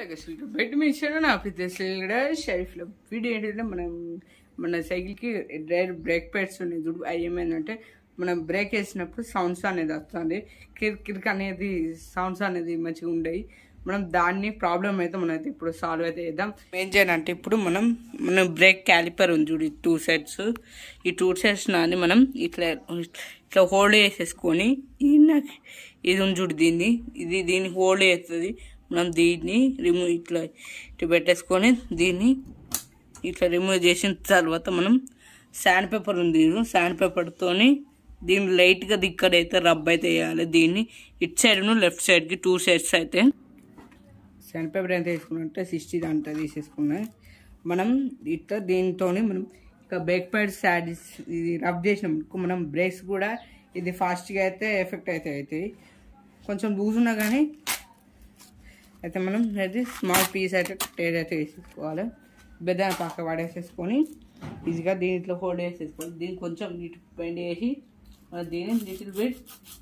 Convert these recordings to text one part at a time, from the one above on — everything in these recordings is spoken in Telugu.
అసలు బయట మీ ఇచ్చాను నా ప్రతి అసలు షరీఫ్లో వీడియో ఏంటంటే మనం మన సైకిల్కి డైరెక్ట్ బ్రేక్ ప్యాడ్స్ ఉన్నాయి చూడు అవి ఏమైందంటే మనం బ్రేక్ వేసినప్పుడు సౌండ్స్ అనేది వస్తుంది కిర్ కిర్క్ అనేది సౌండ్స్ అనేది మంచిగా ఉండేవి మనం దాన్ని ప్రాబ్లం అయితే మనం అయితే ఇప్పుడు సాల్వ్ అయితే చేద్దాం ఏం చేయాలంటే ఇప్పుడు మనం మనం బ్రేక్ క్యాలిపర్ ఉంది చూడు టూ సెట్స్ ఈ టూ సెట్స్ నాని మనం ఇట్లా ఇట్లా హోల్డ్ చేసేసుకొని ఈ నాకు ఇది ఉంది చూడు దీన్ని ఇది దీన్ని హోల్డ్ చేస్తుంది మనం దీన్ని రిమూవ్ ఇట్లా ఇట్లా పెట్టేసుకొని దీన్ని ఇట్లా రిమూవ్ చేసిన తర్వాత మనం శాండ్ పేపర్ ఉంది శాండ్ పేపర్తోని దీన్ని లైట్గా ఇక్కడైతే రబ్ అయితే వేయాలి దీన్ని ఇటు సైడ్ను లెఫ్ట్ సైడ్కి టూ సైడ్స్ అయితే శాండ్ పేపర్ ఎంత తీసుకున్నట్టే సిక్స్టీ అంతా తీసేసుకున్నాయి మనం ఇట్లా దీంతో మనం ఇక బ్రేక్ ప్యాడ్స్ యాడ్ ఇది రబ్ చేసినాం మనం బ్రేక్స్ కూడా ఇది ఫాస్ట్గా అయితే ఎఫెక్ట్ అయితే అవుతాయి కొంచెం లూజ్ ఉన్నా కానీ అయితే మనం అయితే స్మాల్ పీస్ అయితే టేర్ అయితే వేసేసుకోవాలి బెదాన్ని పక్క పడేసేసుకొని ఈజీగా దీంట్లో హోల్డ్ వేసేసుకోవాలి దీన్ని కొంచెం నీట్ బెండ్ చేసి మనం దీన్ని లిటిల్ బిట్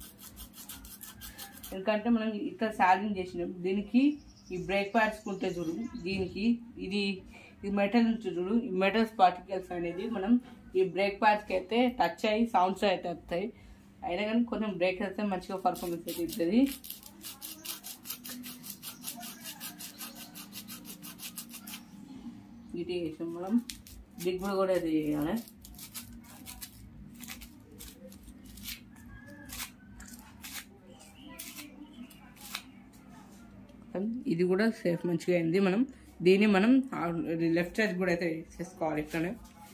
ఎందుకంటే మనం ఇట్లా సాగింగ్ చేసినాం దీనికి ఈ బ్రేక్ ప్యాడ్స్ ఉంటే చూడు దీనికి ఇది ఈ మెటల్ నుంచి చూడు ఈ మెటల్స్ పార్టికల్స్ అనేది మనం ఈ బ్రేక్ ప్యాడ్స్కి అయితే టచ్ అయ్యి సౌండ్స్ అయితే వస్తాయి అయినా కానీ కొంచెం బ్రేక్ అయితే మంచిగా పర్ఫార్మెన్స్ అయితే ఇస్తుంది ఇటు చేసాం మనం దిగ్గుడు కూడా అయితే చేయాలి ఇది కూడా సేఫ్ మంచిగా అయింది మనం దీన్ని మనం లెఫ్ట్ సైడ్ కూడా అయితే చేసుకోవాలి ఇట్లనే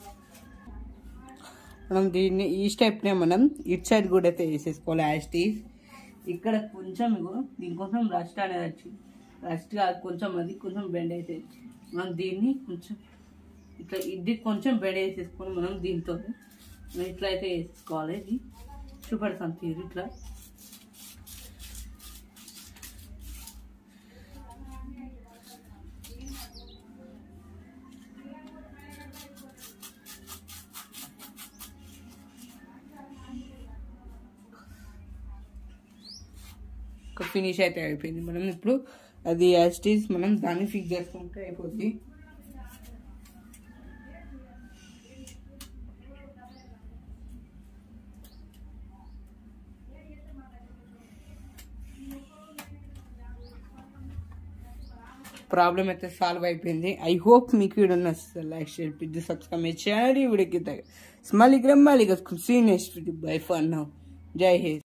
మనం దీన్ని ఈ స్టెప్నే మనం ఇట్ సైడ్ కూడా అయితే వేసేసుకోవాలి యాస్టీ ఇక్కడ కొంచెం ఇగో దీనికోసం రస్ట్ అనేది వచ్చింది రస్ట్ కాదు కొంచెం అది కొంచెం బెండ్ అయితే మనం దీన్ని కొంచెం ఇట్లా ఇది కొంచెం బెండ్ వేసేసుకొని మనం దీంతో మనం ఇట్లా అయితే వేసుకోవాలి ఇది చూపెడతాం తీరు ఇట్లా ఫినిష్ అయితే అయిపోయింది మనం ఇప్పుడు అది యాస్టీస్ మనం దాన్ని ఫిక్స్ చేసుకుంటే అయిపోద్ది ప్రాబ్లం అయితే సాల్వ్ అయిపోయింది ఐ హోప్ మీకు వీడియో నచ్చుతుంది లైక్ షేర్ పిద్దు సబ్స్క్రైబ్ చేయండి వీడియోకి స్మైల్ గ్రమ్ మళ్ళీ see next bye for now జై హింద్